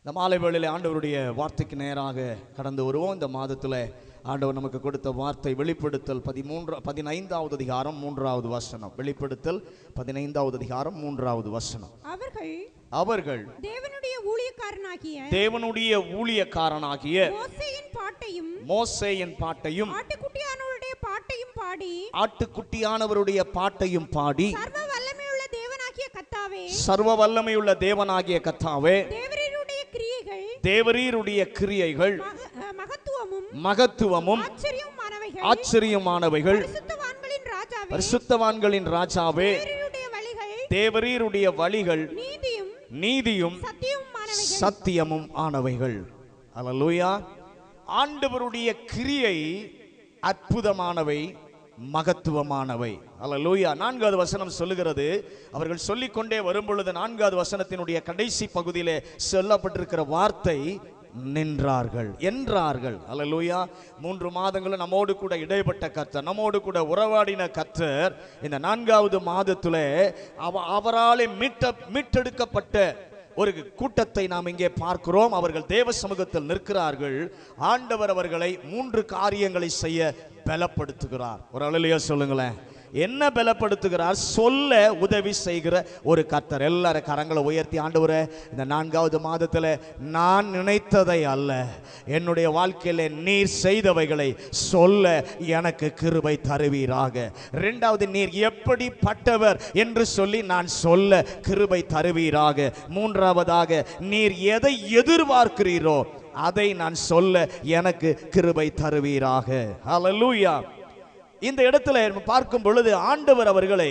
இந்த மாலை வேளையிலே ஆண்டவருடைய வார்த்தைக்கு நேராக கடந்து வருவோம் இந்த மாதத்தில் ஆண்டவர் நமக்கு கொடுத்த வார்த்தை வெளிப்படுத்தல் பதிமூன்று பதினைந்தாவது அதிகாரம் மூன்றாவது வசனம் வெளிப்படுத்தல் பதினைந்தாவது அதிகாரம் மூன்றாவது வசனம் அவர்கள் அவர்கள் தேவனுடைய ஊழியக்காரனாகிய தேவனுடைய ஊழியக்காரனாகிய மோசேயின் பாட்டையும் மோசேயின் பாட்டையும் ஆட்டுக்குட்டியானவருடைய பாட்டையும் பாடி ஆட்டுக்குட்டியானவருடைய பாட்டையும் பாடி சர்வ வல்லமையுள்ள தேவனாகிய கத்தாவே சர்வ வல்லமையுள்ள தேவனாகிய கத்தாவே தேவரீருடைய கிரியைகள் தேவரீருடைய கிரியைகள் மக- அஹ், மகத்துவமும் மகத்துவமும் ஆச்சரியமானவைகள் ஆச்சரியமானவைகள் பரிசுத்தவான்களின் ராஜாவே பரிசுத்தவான்களின் ராஜாவே தேவரீருடைய வழிகள் தேவரீருடைய வழிகள் நீதியும் நீதியும் சத்தியமுமானவைகள் சத்தியமும் ஆனவைகள் அல்லேலூயா ஆண்டவருடைய கிரியை அற்புதமானவை மகத்துவமானவை அல்லேலூயா நான்காவது வசனம் சொல்லுகிறது அவர்கள் சொல்லிக்கொண்டே வரும்பொழுது நான்காவது வசனத்தினுடைய கடைசி பகுதியிலே சொல்லப்பட்டிருக்கிற வார்த்தை நின்றார்கள் என்றார்கள் அல்லேலூயா மூன்று மாதங்களும் நம்மோடு கூட இடைப்பட்ட கர்த்தர் நம்மோடு கூட உறவாடின கர்த்தர் இந்த நான்காவது மாதத்திலே அவ அவராலே மீட்ட மீட்டெடுக்கப்பட்ட ஒரு கூட்டத்தை நாம் இங்கே பார்க்கிறோம் அவர்கள் தேவ சமூகத்தில் நிற்கிறார்கள் ஆண்டவர் அவர்களை மூன்று காரியங்களை செய்ய பலப்படுத்துகிறார் ஒரு அழலையா சொல்லுங்களேன் என்ன பலப்படுத்துகிறார் சொல்ல உதவி செய்கிற ஒரு கர்த்தர் எல்லாரும் கரங்களை உயர்த்தி ஆண்டவரே இந்த நான்காவது மாதத்தில் நான் நினைத்ததை அல்ல என்னுடைய வாழ்க்கையில நீர் செய்தவைகளை சொல்ல எனக்கு கிருபை தருவீராக இரண்டாவது நீர் எப்படிப்பட்டவர் என்று சொல்லி நான் சொல்ல கிருபை தருவீராக மூன்றாவதாக நீர் எதை எதிர்பார்க்கிறீரோ அதை நான் சொல்ல எனக்கு கிருபை தருவீராக ஹalleluya இந்த இடத்துல நம்ம பார்க்கும் பொழுது ஆண்டவர் அவர்களை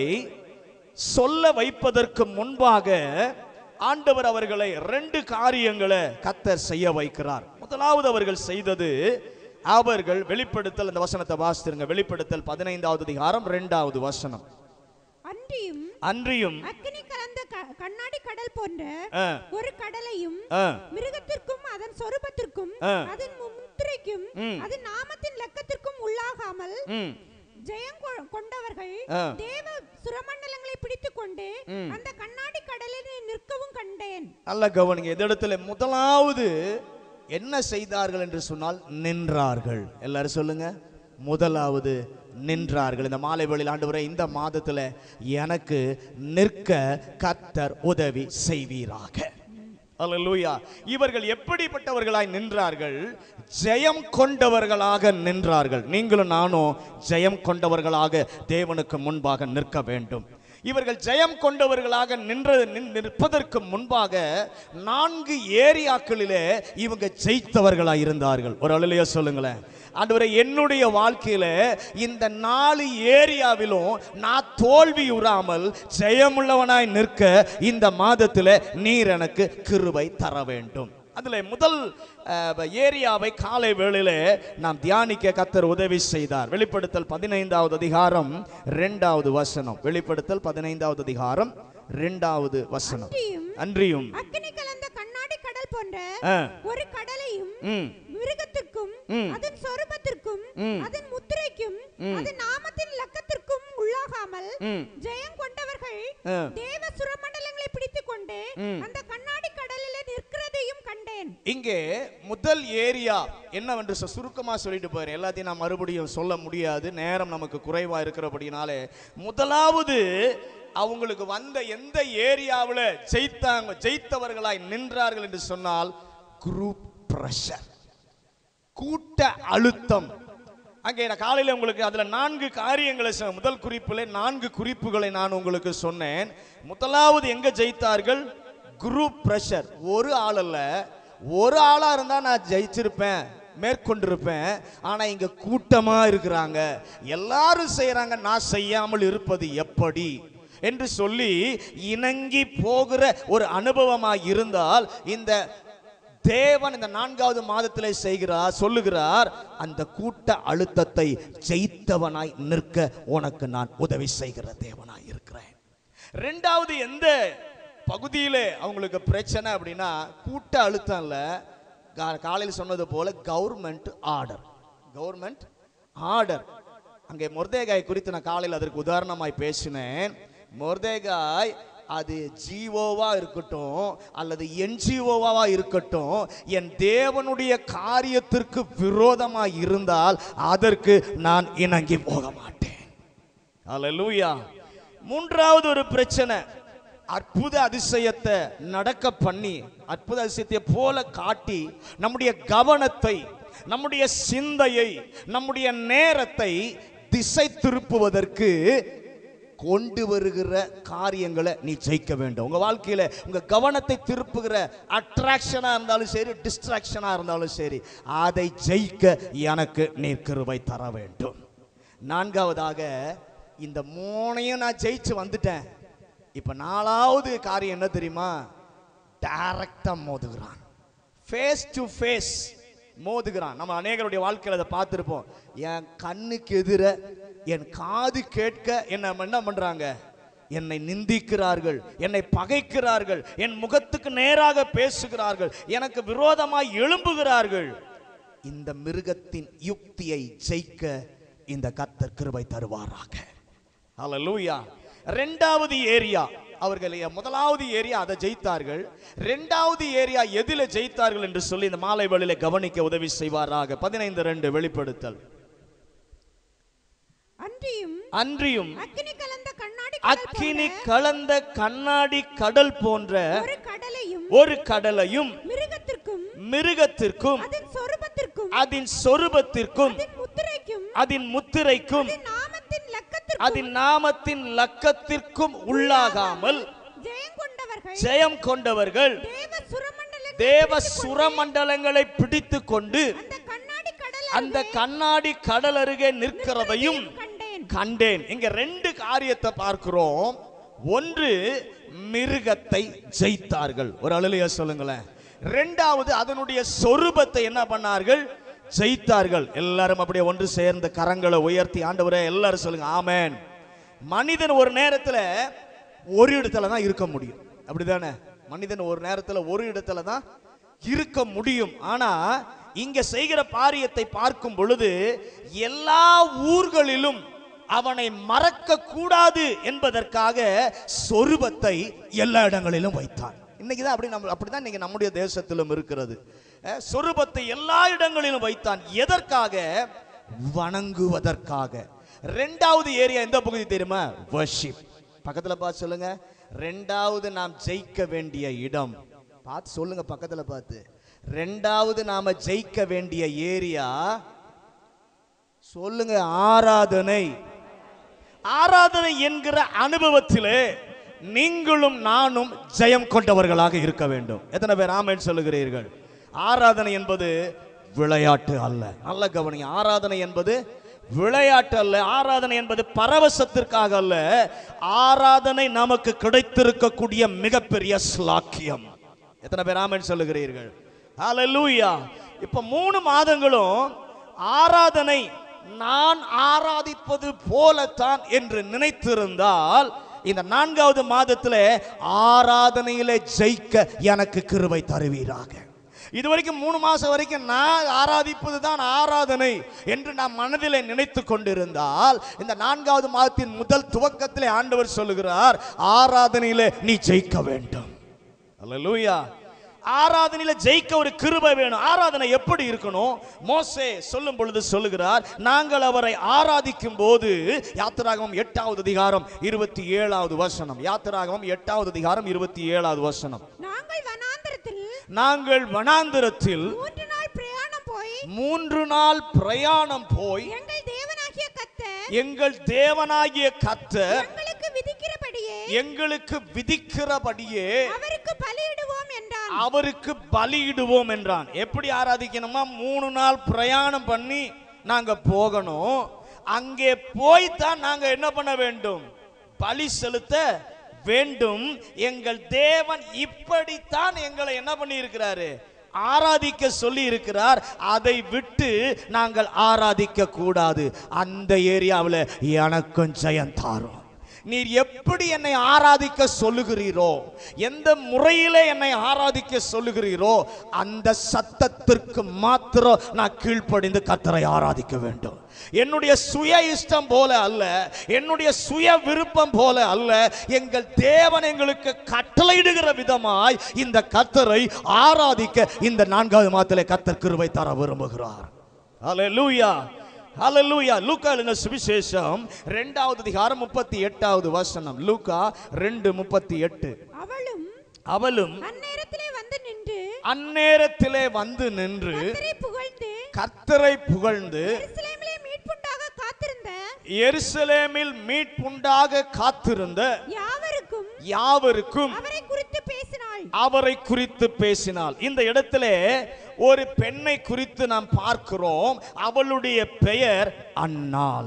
சொல்ல வைப்பதற்கு முன்பாக ஆண்டவர் அவர்களை ரெண்டு காரியங்களை கத்தர் செய்ய வைக்கிறார் முதலாவது அவர்கள் செய்தது அவர்கள் வெளிப்படுத்தல் இந்த வசனத்தை வாசித்திருங்க வெளிப்படுத்தல் பதினைந்தாவது அதிகாரம் இரண்டாவது வசனம் அன்றியும் அன்றியும் அக்கினி கலந்த க- கண்ணாடி கடல் போன்ற ஆ, ஒரு கடலையும் ஆ, மிருகத்திற்கும் அதன் சொரூபத்திற்கும் ஆ. அதன் முத்திரைக்கும் ம். அதன் நாமத்தின் லக்கத்திற்கும் உள்ளாகாமல் ம், ஜெயம் கொ- கொண்டவர்கள் ஆ. தேவ சுரமண்டலங்களை பிடித்துக் கொண்டு அந்த கண்ணாடி கடலில் நிற்கவும் கண்டேன் நல்ல கவனிங்க இந்த இடத்துல முதலாவது என்ன செய்தார்கள் என்று சொன்னால் நின்றார்கள் எல்லாரும் சொல்லுங்க முதலாவது நின்றார்கள் இந்த மாலை வேளையில் ஆண்டவரே இந்த மாதத்துல எனக்கு நிற்க கத்தர் உதவி செய்வீராக அல்லேலூயா இவர்கள் எப்படிப்பட்டவர்களாய் நின்றார்கள் ஜெயம் கொண்டவர்களாக நின்றார்கள் நீங்களும் நானும் ஜெயம் கொண்டவர்களாக தேவனுக்கு முன்பாக நிற்க வேண்டும் இவர்கள் ஜெயம் கொண்டவர்களாக நின்ற நின்- நிற்பதற்கு முன்பாக நான்கு ஏரியாக்களிலே இவங்க ஜெயித்தவர்களாக இருந்தார்கள் ஒரு அழலையா சொல்லுங்களேன் ஆண்டவரே என்னுடைய வாழ்க்கையில இந்த நாலு ஏரியாவிலும் நான் தோல்வி உறாமல் ஜெயமுள்ளவனாய் நிற்க இந்த மாதத்தில் நீர் எனக்கு கிருபை தர வேண்டும் அதுல முதல் அஹ், ஏரியாவை காலை வேளையிலே நாம் தியானிக்க கத்தர் உதவி செய்தார் வெளிப்படுத்தல் பதினைந்தாவது அதிகாரம் இரண்டாவது வசனம் வெளிப்படுத்தல் பதினைந்தாவது அதிகாரம் இரண்டாவது வசனம் அன்றியும் அன்றியும் அக்கினி கலந்த கண்ணாடி கடல் போன்ற ஆ, ஒரு கடலையும் ம், மிருகத்திற்கும் ம். அதன் சொரூபத்திற்கும் ம். அதன் முத்திரைக்கும் அதன் நாமத்தின் லக்கத்திற்கும் உள்ளாகாமல் ம், ஜெயம் கொண்டவர்கள் ஆ. தேவ சுரமண்டலங்களை பிடித்துக் கொண்டு ம். அந்த கண்ணாடி கடலிலே நிற்கிறதையும் கண்டேன் இங்கே முதல் ஏரியா என்னவென்று சு- சுருக்கமா சொல்லிட்டு போறேன் எல்லாத்தையும் நான் மறுபடியும் சொல்ல முடியாது நேரம் நமக்கு குறைவா இருக்கிறபடினாலே முதலாவது அவங்களுக்கு வந்த எந்த ஏரியாவில் ஜெயித்தாங்க ஜெயித்தவர்களாய் நின்றார்கள் என்று சொன்னால் குரூப் பிரஷர் கூட்ட அழுத்தம் அங்கே நான் காலையில் உங்களுக்கு அதில் நான்கு காரியங்களை சொ- முதல் குறிப்பில் நான்கு குறிப்புகளை நான் உங்களுக்கு சொன்னேன் முதலாவது எங்க ஜெயித்தார்கள் குரூப் பிரஷர் ஒரு ஆள் அல்ல ஒரு ஆளா இருந்தா நான் ஜெயிச்சிருப்பேன் மேற்கொண்டிருப்பேன் ஆனா இங்க கூட்டமா இருக்கிறாங்க எல்லாரும் செய்யறாங்க நான் செய்யாமல் இருப்பது எப்படி என்று சொல்லி இணங்கி போகிற ஒரு அனுபவமாக இருந்தால் இந்த தேவன் இந்த நான்காவது மாதத்திலே செய்கிறார் சொல்லுகிறார் அந்த கூட்ட அழுத்தத்தை ஜெயித்தவனாய் நிற்க உனக்கு நான் உதவி செய்கிற தேவனாய் இருக்கிறேன் ரெண்டாவது எந்த பகுதியிலே அவங்களுக்கு பிரச்சனை அப்படின்னா கூட்ட அழுத்தம் இல்ல கா- காலையில் சொன்னது போல கவர்மெண்ட் ஆர்டர் கவர்மெண்ட் ஆர்டர் அங்கே மொர்தேகாய் குறித்து நான் காலையில் அதற்கு உதாரணமாய் பேசினேன் மொர்தேகாய் அது ஜிஓவா இருக்கட்டும் அல்லது என்ஜிஓவா இருக்கட்டும் என் தேவனுடைய காரியத்திற்கு விரோதமா இருந்தால் அதற்கு நான் இணங்கி போக மாட்டேன் அல்லேலூயா மூன்றாவது ஒரு பிரச்சனை அற்புத அதிசயத்தை நடக்க பண்ணி அற்புத அதிசயத்தை போல காட்டி நம்முடைய கவனத்தை நம்முடைய சிந்தையை நம்முடைய நேரத்தை திசை திருப்புவதற்கு கொண்டு வருகிற காரியங்களை நீ ஜெயிக்க வேண்டும் உங்க வாழ்க்கையில உங்க கவனத்தை திருப்புகிற அட்ராக்ஷனா இருந்தாலும் சரி டிஸ்ட்ராக்ஷனா இருந்தாலும் சரி அதை ஜெயிக்க எனக்கு நீர் கிருபை தர வேண்டும் நான்காவதாக இந்த மூணையும் நான் ஜெயிச்சு வந்துட்டேன் இப்ப நாலாவது காரியம் என்ன தெரியுமா டைரக்டா மோதுகிறான் ஃபேஸ் டு ஃபேஸ் மோதுகிறான் நம்ம அநேகருடைய வாழ்க்கையில் அதை பார்த்துருப்போம் என் கண்ணுக்கு எதிர என் காது கேட்க என்ன என்ன பண்றாங்க என்னை நிந்திக்கிறார்கள் என்னை பகைக்கிறார்கள் என் முகத்துக்கு நேராக பேசுகிறார்கள் எனக்கு விரோதமாய் எழும்புகிறார்கள் இந்த மிருகத்தின் யுக்தியை ஜெயிக்க இந்த கர்த்தர் கிருபை தருவாராக ஹalleluya ரெண்டாவது ஏரியா அவர்கள் முதலாவது ஏரியா அதை ஜெயித்தார்கள் ரெண்டாவது ஏரியா எதில ஜெயித்தார்கள் என்று சொல்லி இந்த மாலை வேளையில கவனிக்க உதவி செய்வாராக பதினைந்து ரெண்டு வெளிப்படுத்தல் அன்றியும் அன்றியும் அக்கினி கலந்த கண்ணாடி அக்கினி கலந்த கண்ணாடி கடல் போன்ற ஒரு கடலையும் ஒரு கடலையும் மிருகத்திற்கும் மிருகத்திற்கும் அதன் சொரூபத்திற்கும் அதன் சொரூபத்திற்கும் அதன் முத்திரைக்கும் அதன் முத்திரைக்கும் அதன் நாமத்தின் லக்கத்திற்கும் அதன் நாமத்தின் லக்கத்திற்கும் உள்ளாகாமல் ஜெயம் கொண்டவர்கள் ஜெயம் கொண்டவர்கள் தேவ சுரமண்டல தேவ சுரமண்டலங்களை பிடித்து கொண்டு அந்த கண்ணாடி கடல் அந்த கண்ணாடி கடல் அருகே நிற்கிறதையும் கண்டேன் கண்டேன் இங்க ரெண்டு காரியத்தை பார்க்கிறோம் ஒன்று மிருகத்தை ஜெயித்தார்கள் ஒரு அழுலைய சொல்லுங்களேன் ரெண்டாவது அதனுடைய சொரூபத்தை என்ன பண்ணார்கள் ஜெயித்தார்கள் எல்லாரும் அப்படியே ஒன்று சேர்ந்த கரங்களை உயர்த்தி ஆண்டவரே எல்லாரும் சொல்லுங்க ஆமென் மனிதன் ஒரு நேரத்துல ஒரு இடத்துல தான் இருக்க முடியும் அப்படிதானே மனிதன் ஒரு நேரத்துல ஒரு இடத்துல தான் இருக்க முடியும் ஆனா இங்க செய்கிற பாரியத்தை பார்க்கும் பொழுது எல்லா ஊர்களிலும் அவனை மறக்க கூடாது என்பதற்காக சொரூபத்தை எல்லா இடங்களிலும் வைத்தான் இன்னைக்கு தான் அப்படி நம்ம அப்படிதான் இன்னைக்கு நம்முடைய தேசத்திலும் இருக்கிறது அஹ், சொரூபத்தை எல்லா இடங்களிலும் வைத்தான் எதற்காக வணங்குவதற்காக ரெண்டாவது ஏரியா எந்த பகுதி தெரியுமா வர்ஷிப் பக்கத்துல பார்த்து சொல்லுங்க ரெண்டாவது நாம் ஜெயிக்க வேண்டிய இடம் பார்த்து சொல்லுங்க பக்கத்துல பார்த்து ரெண்டாவது நாம ஜெயிக்க வேண்டிய ஏரியா சொல்லுங்க ஆராதனை ஆராதனை என்கிற அனுபவத்திலே நீங்களும் நானும் ஜெயம் கொண்டவர்களாக இருக்க வேண்டும் எத்தனை பேர் ஆமென் சொல்லுகிறீர்கள் ஆராதனை என்பது விளையாட்டு அல்ல நல்ல கவனிங்க ஆராதனை என்பது விளையாட்டு அல்ல ஆராதனை என்பது பரவசத்திற்காக அல்ல ஆராதனை நமக்கு கிடைத்திருக்கக்கூடிய மிகப்பெரிய ஸ்லாக்கியம் எத்தனை பேர் ஆமென் சொல்லுகிறீர்கள் ஹalleluya இப்ப மூணு மாதங்களும் ஆராதனை நான் ஆராதிப்பது போலத்தான் என்று நினைத்திருந்தால் இந்த நான்காவது மாதத்துல ஆராதனையிலே ஜெயிக்க எனக்கு கிருபை தருவீராக இது வரைக்கும் மூணு மாசம் வரைக்கும் நான் ஆராதிப்பது தான் ஆராதனை என்று நான் மனதிலே நினைத்து கொண்டிருந்தால் இந்த நான்காவது மாதத்தின் முதல் துவக்கத்திலே ஆண்டவர் சொல்லுகிறார் ஆராதனையிலே நீ ஜெயிக்க வேண்டும் அல்லேலூயா ஆராதனையில ஜெயிக்க ஒரு கிருபை வேணும் ஆராதனை எப்படி இருக்கணும் மோசே சொல்லும் பொழுது சொல்லுகிறார் நாங்கள் அவரை ஆராதிக்கும் போது யாத்திராகமம் எட்டாவது அதிகாரம் இருபத்தி ஏழாவது வசனம் யாத்திராகமம் எட்டாவது அதிகாரம் இருபத்தி ஏழாவது வசனம் நாங்கள் வனாந்தரத்தில் நாங்கள் வனாந்திரத்தில் மூன்று நாள் பிரயாணம் போய் மூன்று நாள் பிரயாணம் போய் எங்கள் தேவனாகிய கர்த்தர் எங்கள் தேவனாகிய கர்த்தர் எங்களுக்கு விதிக்கிறபடியே எங்களுக்கு விதிக்கிறபடியே அவருக்கு பலியிடுவோம் என்றான் அவருக்கு பலியிடுவோம் என்றான் எப்படி ஆராதிக்கணுமா மூணு நாள் பிரயாணம் பண்ணி நாங்க போகணும் அங்கே போய்த்தான் நாங்க என்ன பண்ண வேண்டும் பலி செலுத்த வேண்டும் எங்கள் தேவன் இப்படித்தான் எங்களை என்ன பண்ணி இருக்கிறாரு ஆராதிக்க சொல்லி இருக்கிறார் அதை விட்டு நாங்கள் ஆராதிக்க கூடாது அந்த ஏரியாவில் எனக்கும் ஜெயம் தாரும் நீர் எப்படி என்னை ஆராதிக்க சொல்லுகிறீரோ எந்த முறையிலே என்னை ஆராதிக்க சொல்லுகிறீரோ அந்த சத்தத்திற்கு மாத்திரம் நான் கீழ்ப்படிந்து கத்தரை ஆராதிக்க வேண்டும் என்னுடைய சுய இஷ்டம் போல அல்ல என்னுடைய சுய விருப்பம் போல அல்ல எங்கள் தேவன் எங்களுக்கு கட்டளையிடுகிற விதமாய் இந்த கத்தரை ஆராதிக்க இந்த நான்காவது மாதத்திலே கத்தர் கிருபை தர விரும்புகிறார் ஹalleluya ஹalleluya லூக்கா எழுதின சுவிசேஷம் இரண்டாவது அதிகாரம் முப்பத்தி எட்டாவது வசனம் லூக்கா ரெண்டு முப்பத்தி எட்டு அவளும் அவளும் அந்நேரத்திலே வந்து நின்று அந்நேரத்திலே வந்து நின்று கர்த்தரை புகழ்ந்து கர்த்தரை புகழ்ந்து எருசலேமிலே மீட்புண்டாக காத்திருந்த எருசலேமில் மீட்புண்டாக காத்திருந்த யாவருக்கும் யாவருக்கும் அவரை குறித்து பேசினாள் அவரை குறித்து பேசினாள் இந்த இடத்திலே ஒரு பெண்ணை குறித்து நாம் பார்க்கிறோம் அவளுடைய பெயர் அன்னாள்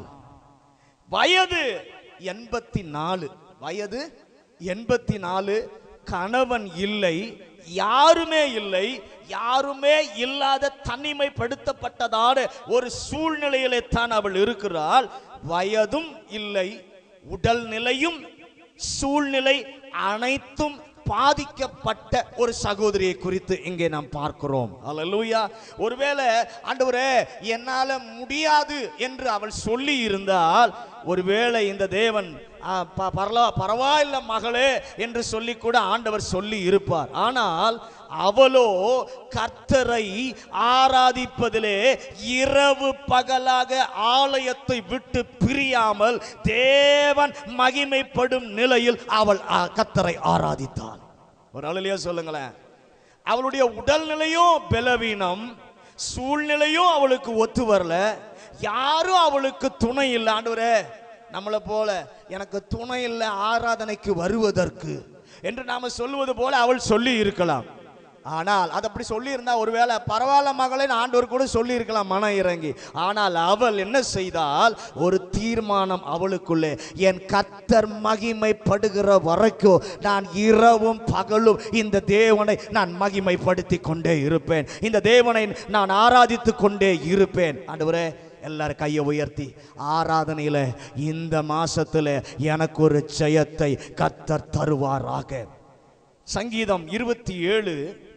வயது எண்பத்தி நாலு வயது எண்பத்தி நாலு கணவன் இல்லை யாருமே இல்லை யாருமே இல்லாத தனிமைப்படுத்தப்பட்டதான ஒரு சூழ்நிலையிலே தான் அவள் இருக்கிறாள் வயதும் இல்லை உடல் நிலையும் சூழ்நிலை அனைத்தும் பாதிக்கப்பட்ட ஒரு சகோதரியை குறித்து இங்கே நாம் பார்க்கிறோம் அல்லேலூயா ஒருவேளை ஆண்டவரே என்னால முடியாது என்று அவள் சொல்லி இருந்தால் ஒருவேளை இந்த தேவன் ஆ, ப- பரலா பரவாயில்ல மகளே என்று சொல்லி கூட ஆண்டவர் சொல்லி இருப்பார் ஆனால் அவளோ கர்த்தரை ஆராதிப்பதிலே இரவு பகலாக ஆலயத்தை விட்டு பிரியாமல் தேவன் மகிமைப்படும் நிலையில் அவள் ஆ, கர்த்தரை ஆராதித்தாள் ஒரு அழலியா சொல்லுங்களேன் அவளுடைய உடல்நிலையும் பலவீனம் சூழ்நிலையும் அவளுக்கு ஒத்து வரல யாரும் அவளுக்கு துணை இல்லை ஆண்டவரே நம்மளை போல எனக்கு துணை இல்லை ஆராதனைக்கு வருவதற்கு என்று நாம சொல்லுவது போல அவள் சொல்லி இருக்கலாம் ஆனால் அது அப்படி சொல்லி இருந்தா ஒருவேளை பரவாயில்ல மகளே ஆண்டவர் கூட சொல்லி இருக்கலாம் மனம் இறங்கி ஆனால் அவள் என்ன செய்தால் ஒரு தீர்மானம் அவளுக்குள்ளே என் கத்தர் மகிமைப்படுகிற வரைக்கும் நான் இரவும் பகலும் இந்த தேவனை நான் மகிமைப்படுத்தி கொண்டே இருப்பேன் இந்த தேவனை நான் ஆராதித்து கொண்டே இருப்பேன் ஆண்டவரே எல்லாரும் கையை உயர்த்தி ஆராதனையில இந்த மாசத்துல எனக்கு ஒரு ஜெயத்தை கத்தர் தருவாராக சங்கீதம் இருபத்தி ஏழு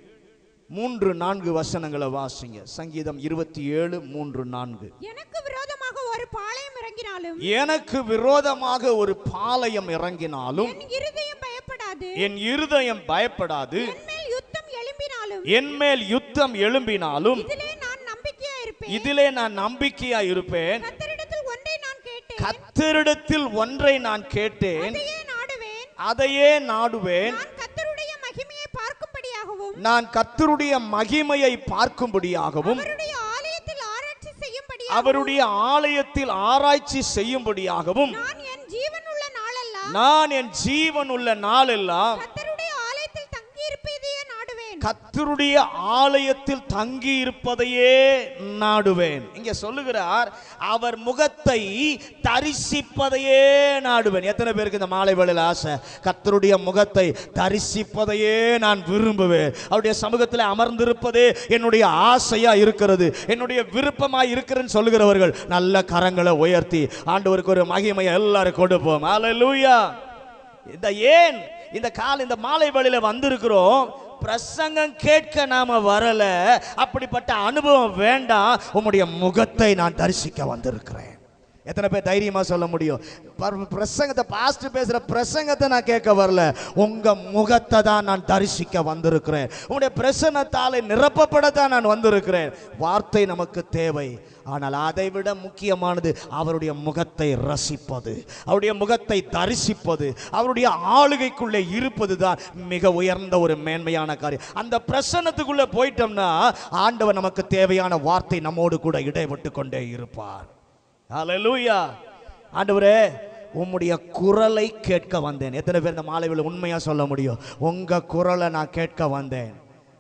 மூன்று நான்கு வசனங்களை வாசிங்க சங்கீதம் இருபத்தி ஏழு மூன்று நான்கு எனக்கு விரோதமாக ஒரு பாளையம் இறங்கினாலும் எனக்கு விரோதமாக ஒரு பாளையம் இறங்கினாலும் என் இருதயம் பயப்படாது என் இருதயம் பயப்படாது என் மேல் யுத்தம் எழும்பினாலும் என் மேல் யுத்தம் எழும்பினாலும் இதிலே நான் நம்பிக்கையா இருப்பேன் இதிலே நான் நம்பிக்கையா இருப்பேன் கத்தரிடத்தில் ஒன்றை நான் கேட்டேன் கத்தரிடத்தில் ஒன்றை நான் கேட்டேன் அதையே நாடுவேன் அதையே நாடுவேன் நான் கத்தருடைய மகிமையை பார்க்கும்படியாகவும் நான் கத்தருடைய மகிமையை பார்க்கும்படியாகவும் அவருடைய ஆலயத்தில் ஆராய்ச்சி செய்யும்படியாகவும் அவருடைய ஆலயத்தில் ஆராய்ச்சி செய்யும்படியாகவும் நான் என் ஜீவனுள்ள நாளெல்லாம் நான் என் ஜீவன் உள்ள நாளெல்லாம் கத்தருடைய ஆலயத்தில் தங்கி இருப்பதையே நாடுவேன் கத்தருடைய ஆலயத்தில் தங்கி இருப்பதையே நாடுவேன் இங்க சொல்லுகிறார் அவர் முகத்தை தரிசிப்பதையே நாடுவேன் எத்தனை பேருக்கு இந்த மாலை வேளையில் ஆசை கத்தருடைய முகத்தை தரிசிப்பதையே நான் விரும்புவேன் அவருடைய சமூகத்தில் அமர்ந்திருப்பதே என்னுடைய ஆசையா இருக்கிறது என்னுடைய விருப்பமா இருக்கிறேன்னு சொல்லுகிறவர்கள் நல்ல கரங்களை உயர்த்தி ஆண்டவருக்கு ஒரு மகிமையை எல்லாரும் கொடுப்போம் அல்லேலூயா இந்த ஏன் இந்த கால இந்த மாலை வேளையில வந்திருக்கிறோம் பிரசங்கம் கேட்க நாம வரல அப்படிப்பட்ட அனுபவம் வேண்டாம் உம்முடைய முகத்தை நான் தரிசிக்க வந்திருக்கிறேன் எத்தனை பேர் தைரியமா சொல்ல முடியும் பர- பிரசங்கத்தை பாஸ்ட் பேசுற பிரசங்கத்தை நான் கேட்க வரல உங்க முகத்தை தான் நான் தரிசிக்க வந்திருக்கிறேன் உங்களுடைய பிரசன்னத்தாலே நிரப்பப்படத்தான் நான் வந்திருக்கிறேன் வார்த்தை நமக்கு தேவை ஆனால் அதை விட முக்கியமானது அவருடைய முகத்தை ரசிப்பது அவருடைய முகத்தை தரிசிப்பது அவருடைய ஆளுகைக்குள்ளே இருப்பது தான் மிக உயர்ந்த ஒரு மேன்மையான காரியம் அந்த பிரசன்னத்துக்குள்ளே போயிட்டோம்னா ஆண்டவர் நமக்கு தேவையான வார்த்தை நம்மோடு கூட இடைப்பட்டு கொண்டே இருப்பார் ஹalleluya ஆண்டவரே உம்முடைய குரலை கேட்க வந்தேன் எத்தனை பேர் இந்த மாலைவில் உண்மையா சொல்ல முடியும் உங்க குரலை நான் கேட்க வந்தேன்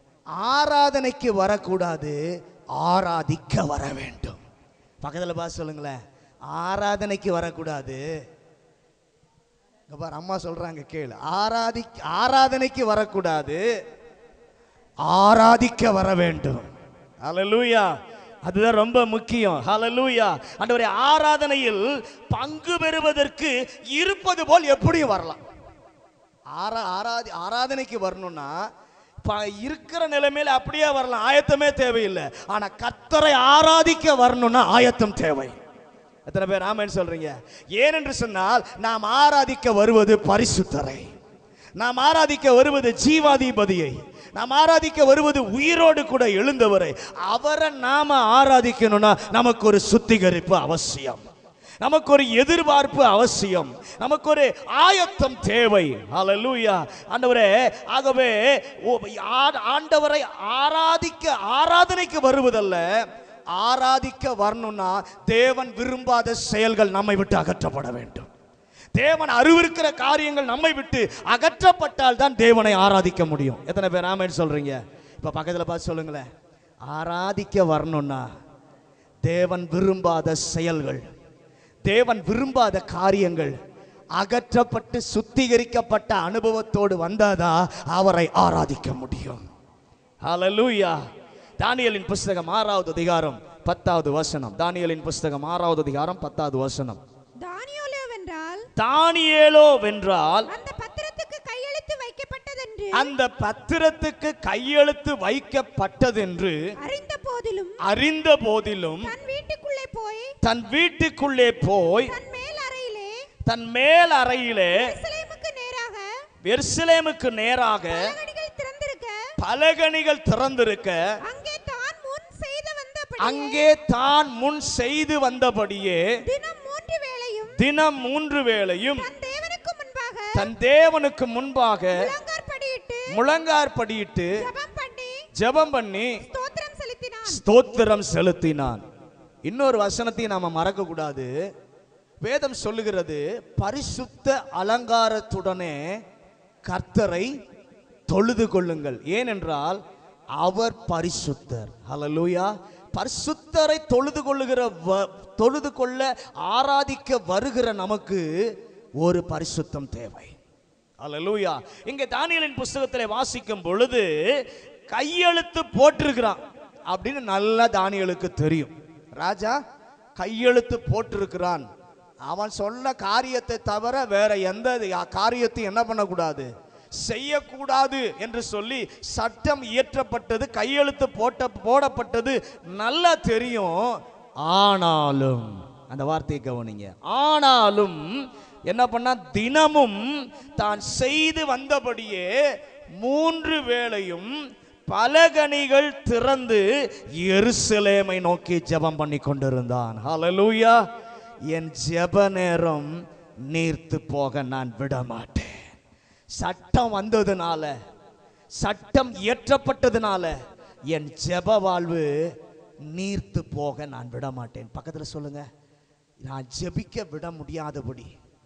ஆராதனைக்கு வரக்கூடாது ஆராதிக்க வர வேண்டும் பக்கத்தில் பார்த்து சொல்லுங்களேன் ஆராதனைக்கு வரக்கூடாது இங்க பாரு அம்மா சொல்றாங்க கேளு ஆராதி ஆராதனைக்கு வரக்கூடாது ஆராதிக்க வர வேண்டும் அல்லேலூயா அதுதான் ரொம்ப முக்கியம் ஹalleluya ஆண்டவரே ஆராதனையில் பங்கு பெறுவதற்கு இருப்பது போல் எப்படியும் வரலாம் ஆரா ஆராதி ஆராதனைக்கு வரணும்னா ப இருக்கிற நிலைமையில அப்படியே வரலாம் ஆயத்தமே தேவையில்லை ஆனா கர்த்தரை ஆராதிக்க வரணும்னா ஆயத்தம் தேவை எத்தனை பேர் ஆமென் சொல்றீங்க ஏனென்று சொன்னால் நாம் ஆராதிக்க வருவது பரிசுத்தரை நாம் ஆராதிக்க வருவது ஜீவாதிபதியை நாம் ஆராதிக்க வருவது உயிரோடு கூட எழுந்தவரை அவரை நாம ஆராதிக்கணும்னா நமக்கு ஒரு சுத்திகரிப்பு அவசியம் நமக்கு ஒரு எதிர்பார்ப்பு அவசியம் நமக்கு ஒரு ஆயத்தம் தேவை ஹalleluya ஆண்டவரே ஆகவே ஓ, ஆ- ஆண்டவரை ஆராதிக்க ஆராதனைக்கு வருவதல்ல ஆராதிக்க வரணும்னா தேவன் விரும்பாத செயல்கள் நம்மை விட்டு அகற்றப்பட வேண்டும் தேவன் அருவிருக்கிற காரியங்கள் நம்மை விட்டு அகற்றப்பட்டால் தான் தேவனை ஆராதிக்க முடியும் எத்தனை பேர் ஆமென் சொல்றீங்க இப்ப பக்கத்துல பார்த்து சொல்லுங்களேன் ஆராதிக்க வரணும்னா தேவன் விரும்பாத செயல்கள் தேவன் விரும்பாத காரியங்கள் அகற்றப்பட்டு சுத்திகரிக்கப்பட்ட அனுபவத்தோடு வந்தாதா அவரை ஆராதிக்க முடியும் ஹalleluya தானியேலின் புஸ்தகம் ஆறாவது அதிகாரம் பத்தாவது வசனம் தானியேலின் புஸ்தகம் ஆறாவது அதிகாரம் பத்தாவது வசனம் தானியோலோ வென்றால் தானியேலோ வென்றால் அந்த பத்திரத்துக்கு கையெழுத்து வைக்கப்பட்டதென்று அந்த பத்திரத்துக்கு கையெழுத்து வைக்கப்பட்டதென்று அறிந்த போதிலும் அறிந்த போதிலும் தன் வீட்டுக்குள்ளே போய் தன் வீட்டுக்குள்ளே போய் தன் மேல் அறையிலே தன் மேல் அறையிலே எருசலேமுக்கு நேராக எருசலேமுக்கு நேராக பலகணிகள் திறந்திருக்க பலகணிகள் திறந்திருக்க அங்கே தான் முன் செய்து வந்தபடி அங்கே தான் முன் செய்து வந்தபடியே தினம் மூன்று வேளையும் தினம் மூன்று வேளையும் தன் தேவனுக்கு முன்பாக தன் தேவனுக்கு முன்பாக முழங்கார் படியிட்டு முழங்கார் படியிட்டு ஜெபம் பண்ணி ஜெபம் பண்ணி ஸ்தோத்திரம் செலுத்தினான் ஸ்தோத்திரம் செலுத்தினான் இன்னொரு வசனத்தையும் நாம மறக்க கூடாது வேதம் சொல்லுகிறது பரிசுத்த அலங்காரத்துடனே கர்த்தரை தொழுது கொள்ளுங்கள் ஏனென்றால் அவர் பரிசுத்தர் ஹalleluya பரிசுத்தரை தொழுது கொள்ளுகிற வ- தொழுது கொள்ள ஆராதிக்க வருகிற நமக்கு ஒரு பரிசுத்தம் தேவை அல்லேலூயா இங்க தானியலின் புஸ்தகத்திலே வாசிக்கும் பொழுது கையெழுத்து போட்டிருக்கிறான் அப்படின்னு நல்லா தானியலுக்கு தெரியும் ராஜா கையெழுத்து போட்டிருக்கிறான் அவன் சொன்ன காரியத்தை தவிர வேற எந்த காரியத்தையும் என்ன பண்ணக்கூடாது செய்யக்கூடாது என்று சொல்லி சட்டம் இயற்றப்பட்டது கையெழுத்து போட்ட போடப்பட்டது நல்லா தெரியும் ஆனாலும் அந்த வார்த்தையை கவனிங்க ஆனாலும் என்ன பண்ணா தினமும் தான் செய்து வந்தபடியே மூன்று வேளையும் பலகணிகள் திறந்து எருசலேமை நோக்கி ஜெபம் பண்ணி கொண்டிருந்தான் ஹalleluya என் ஜெப நேரம் நீர்த்து போக நான் விட மாட்டேன் சட்டம் வந்ததுனால சட்டம் இயற்றப்பட்டதுனால என் ஜெப வாழ்வு நீர்த்து போக நான் விட மாட்டேன் பக்கத்துல சொல்லுங்க நான் ஜெபிக்க விட முடியாதபடி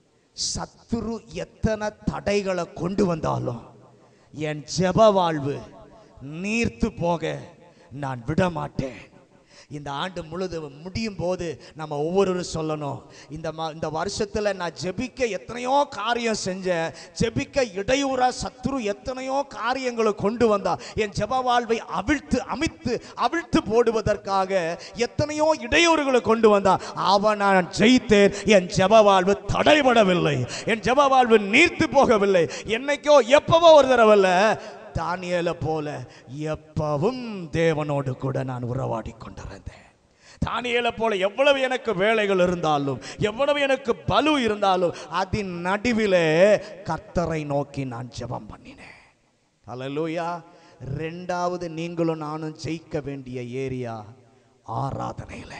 சத்துரு எத்தனை தடைகளை கொண்டு வந்தாலும் என் ஜெப வாழ்வு நீர்த்து போக நான் விட மாட்டேன் இந்த ஆண்டு முழுதும் முடியும் போது நம்ம ஒவ்வொருவரும் சொல்லணும் இந்த ம இந்த வருஷத்தில் நான் ஜெபிக்க எத்தனையோ காரியம் செஞ்சேன் ஜெபிக்க இடையூறா சத்துரு எத்தனையோ காரியங்களை கொண்டு வந்தா என் ஜெப வாழ்வை அவிழ்த்து அமைத்து அவிழ்த்து போடுவதற்காக எத்தனையோ இடையூறுகளை கொண்டு வந்தா அவன் நான் ஜெயித்தேன் என் ஜெப வாழ்வு தடைபடவில்லை என் ஜெப வாழ்வு நீர்த்து போகவில்லை என்னைக்கோ எப்பவோ ஒரு தடவை தானியேலை போல எப்பவும் தேவனோடு கூட நான் உறவாடி கொண்டிருந்தேன் தானியேலை போல எவ்வளவு எனக்கு வேலைகள் இருந்தாலும் எவ்வளவு எனக்கு பலு இருந்தாலும் அதன் நடுவிலே கர்த்தரை நோக்கி நான் ஜெபம் பண்ணினேன் ஹalleluya ரெண்டாவது நீங்களும் நானும் ஜெயிக்க வேண்டிய ஏரியா ஆராதனையில்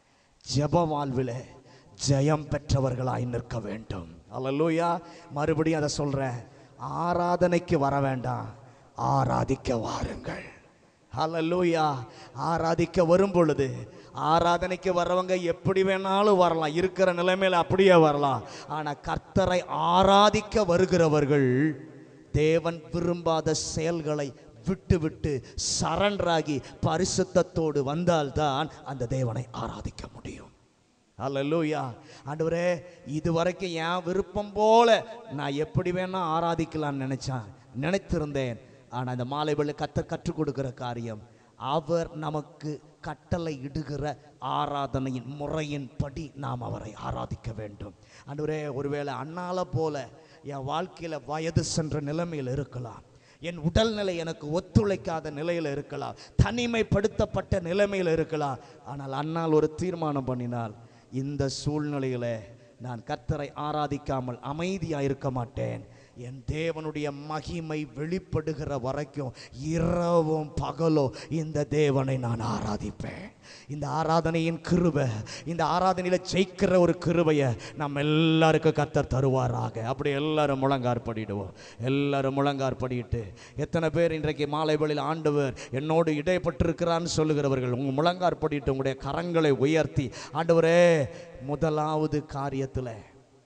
ஜெப வாழ்வில் ஜெயம் பெற்றவர்களாய் நிற்க வேண்டும் அல்லூயா மறுபடியும் அதை சொல்றேன் ஆராதனைக்கு வர வேண்டாம் ஆராதிக்க வாருங்கள் ஹalleluya ஆராதிக்க வரும் பொழுது ஆராதனைக்கு வர்றவங்க எப்படி வேணாலும் வரலாம் இருக்கிற நிலைமையில அப்படியே வரலாம் ஆனா கர்த்தரை ஆராதிக்க வருகிறவர்கள் தேவன் விரும்பாத செயல்களை விட்டு விட்டு சரண்டராகி பரிசுத்தத்தோடு வந்தால்தான் அந்த தேவனை ஆராதிக்க முடியும் அல்லூயா ஆண்டவரே இது வரைக்கும் என் விருப்பம் போல நான் எப்படி வேணா ஆராதிக்கலாம்னு நினைச்சேன் நினைத்திருந்தேன் ஆனால் இந்த மாலை வேளை கத்த கற்றுக் கொடுக்கிற காரியம் அவர் நமக்கு கட்டளை இடுகிற ஆராதனையின் முறையின்படி நாம் அவரை ஆராதிக்க வேண்டும் அன்றுவரே ஒருவேளை அண்ணால போல என் வாழ்க்கையில் வயது சென்ற நிலைமையில் இருக்கலாம் என் உடல்நிலை எனக்கு ஒத்துழைக்காத நிலையில் இருக்கலாம் தனிமைப்படுத்தப்பட்ட நிலைமையில் இருக்கலாம் ஆனால் அன்னால் ஒரு தீர்மானம் பண்ணினால் இந்த சூழ்நிலையில நான் கர்த்தரை ஆராதிக்காமல் அமைதியாக இருக்க மாட்டேன் என் தேவனுடைய மகிமை வெளிப்படுகிற வரைக்கும் இரவும் பகலோ இந்த தேவனை நான் ஆராதிப்பேன் இந்த ஆராதனையின் கிருபை இந்த ஆராதனையில ஜெயிக்கிற ஒரு கிருபையை நம்ம எல்லாருக்கும் கர்த்தர் தருவாராக அப்படி எல்லாரும் முழங்கார் படிடுவோம் எல்லாரும் முழங்கார் படிட்டு எத்தனை பேர் இன்றைக்கு மாலை வேளையில் ஆண்டவர் என்னோடு இடைப்பட்டிருக்கிறான்னு சொல்லுகிறவர்கள் உங்க முழங்கார் படிட்டு உங்களுடைய கரங்களை உயர்த்தி ஆண்டவரே முதலாவது காரியத்தில்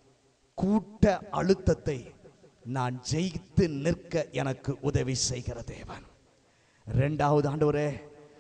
கூட்ட அழுத்தத்தை நான் ஜெயித்து நிற்க எனக்கு உதவி செய்கிற தேவன் ரெண்டாவது ஆண்டவரே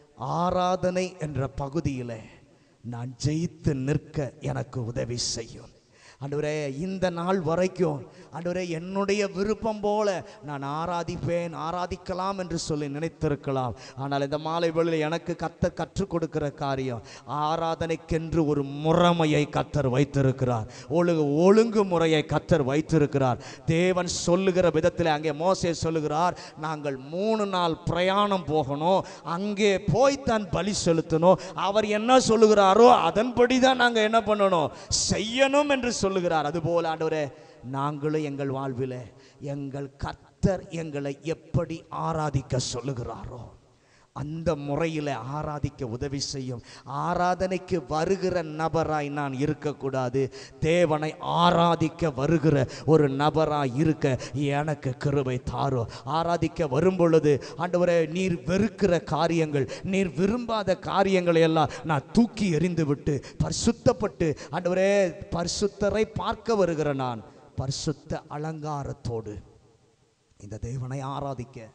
ஆராதனை என்ற பகுதியில் நான் ஜெயித்து நிற்க எனக்கு உதவி செய்யும் ஆண்டவரே இந்த நாள் வரைக்கும் ஆண்டவரே என்னுடைய விருப்பம் போல நான் ஆராதிப்பேன் ஆராதிக்கலாம் என்று சொல்லி நினைத்திருக்கலாம் ஆனால் இந்த மாலை வேளையில் எனக்கு கத்த கற்றுக் கொடுக்கிற காரியம் ஆராதனைக்கென்று ஒரு முறைமையை கத்தர் வைத்திருக்கிறார் ஒழுங்கு ஒழுங்கு முறையை கத்தர் வைத்திருக்கிறார் தேவன் சொல்லுகிற விதத்தில் அங்கே மோசே சொல்லுகிறார் நாங்கள் மூணு நாள் பிரயாணம் போகணும் அங்கே போய் தான் பலி செலுத்தணும் அவர் என்ன சொல்லுகிறாரோ அதன்படி தான் நாங்கள் என்ன பண்ணணும் செய்யணும் என்று சொல்லுகிறார் அதுபோல ஆண்டவரே நாங்களும் எங்கள் வாழ்வில் எங்கள் கர்த்தர் எங்களை எப்படி ஆராதிக்க சொல்லுகிறாரோ அந்த முறையில் ஆராதிக்க உதவி செய்யும் ஆராதனைக்கு வருகிற நபராய் நான் இருக்கக்கூடாது தேவனை ஆராதிக்க வருகிற ஒரு நபராய் இருக்க எனக்கு கிருபை தாரோ ஆராதிக்க வரும் பொழுது ஆண்டவரே நீர் வெறுக்கிற காரியங்கள் நீர் விரும்பாத காரியங்களை எல்லாம் நான் தூக்கி எறிந்து விட்டு பரிசுத்தப்பட்டு ஆண்டவரே பரிசுத்தரை பார்க்க வருகிற நான் பரிசுத்த அலங்காரத்தோடு இந்த தேவனை ஆராதிக்க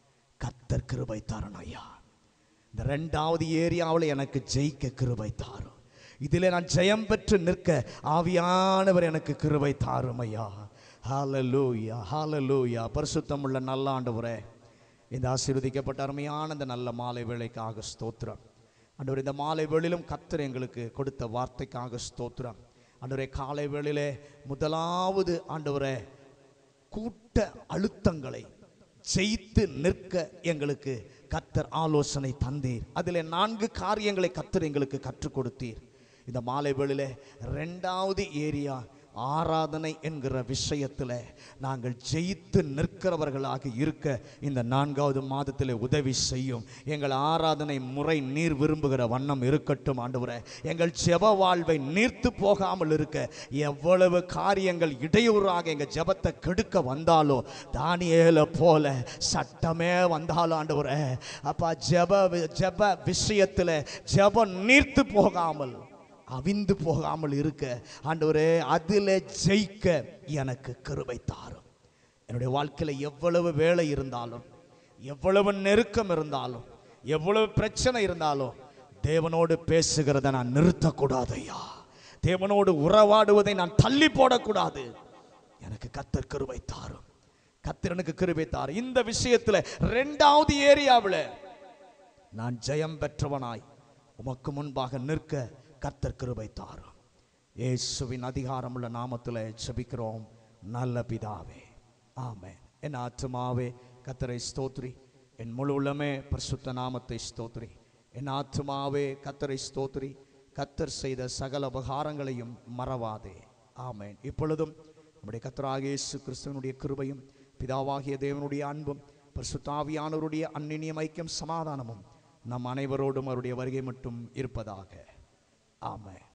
கத்தர் கிருபை தாரணும் ஐயா இந்த ரெண்டாவது ஏரியாவில் எனக்கு ஜெயிக்க கிருபை தாரும் இதில் நான் ஜெயம் பெற்று நிற்க ஆவியானவர் எனக்கு கிருபை தாரும் ஐயா ஹalleluya ஹalleluya பரிசுத்தம் உள்ள நல்ல ஆண்டவரே இந்த ஆசீர்வதிக்கப்பட்ட அருமையான இந்த நல்ல மாலை வேளைக்காக ஸ்தோத்திரம் ஆண்டவர் இந்த மாலை வேளையிலும் கத்தர் எங்களுக்கு கொடுத்த வார்த்தைக்காக ஸ்தோத்திரம் ஆண்டவரே காலை வேளையிலே முதலாவது ஆண்டவரே கூட்ட அழுத்தங்களை ஜெயித்து நிற்க எங்களுக்கு கத்தர் ஆலோசனை தந்தீர் அதில் நான்கு காரியங்களை கத்தர் எங்களுக்கு கற்றுக் கொடுத்தீர் இந்த மாலை வேளையிலே ரெண்டாவது ஏரியா ஆராதனை என்கிற விஷயத்தில் நாங்கள் ஜெயித்து நிற்கிறவர்களாக இருக்க இந்த நான்காவது மாதத்தில் உதவி செய்யும் எங்கள் ஆராதனை முறை நீர் விரும்புகிற வண்ணம் இருக்கட்டும் ஆண்டவரே எங்கள் ஜெப வாழ்வை நீர்த்து போகாமல் இருக்க எவ்வளவு காரியங்கள் இடையூறாக எங்கள் ஜெபத்தை கெடுக்க வந்தாலோ தானியேல போல சட்டமே வந்தாலும் ஆண்டவரே அப்பா ஜெப வி- ஜெப விஷயத்தில் ஜெபம் நீர்த்து போகாமல் அவிந்து போகாமல் இருக்க ஆண்டவரே அதில் ஜெயிக்க எனக்கு கிருபை தாரும் என்னுடைய வாழ்க்கையில் எவ்வளவு வேலை இருந்தாலும் எவ்வளவு நெருக்கம் இருந்தாலும் எவ்வளவு பிரச்சனை இருந்தாலும் தேவனோடு பேசுகிறத நான் நிறுத்தக்கூடாது ஐயா தேவனோடு உறவாடுவதை நான் தள்ளி போடக்கூடாது எனக்கு கத்தர் கிருபை தாரும் கத்தர் எனக்கு கிருபை தாரும் இந்த விஷயத்துல ரெண்டாவது ஏரியாவில் நான் ஜெயம் பெற்றவனாய் உமக்கு முன்பாக நிற்க கர்த்தர் கிருபை தாரும் இயேசுவின் அதிகாரமுள்ள நாமத்தில் ஜெபிக்கிறோம் நல்ல பிதாவே ஆமென் என் ஆத்துமாவே கத்தரை ஸ்தோத்ரி என் முழு உள்ளமே பரிசுத்த நாமத்தை ஸ்தோத்ரி என் ஆத்துமாவே கத்தரை ஸ்தோத்ரி கத்தர் செய்த சகல உபகாரங்களையும் மறவாதே ஆமென் இப்பொழுதும் நம்முடைய கத்தராகிய இயேசு கிறிஸ்துவனுடைய கிருபையும் பிதாவாகிய தேவனுடைய அன்பும் பரிசுத்தாவியானவருடைய அந்நினியம் ஐக்கியம் சமாதானமும் நம் அனைவரோடும் அவருடைய வருகை மட்டும் இருப்பதாக ஆமென்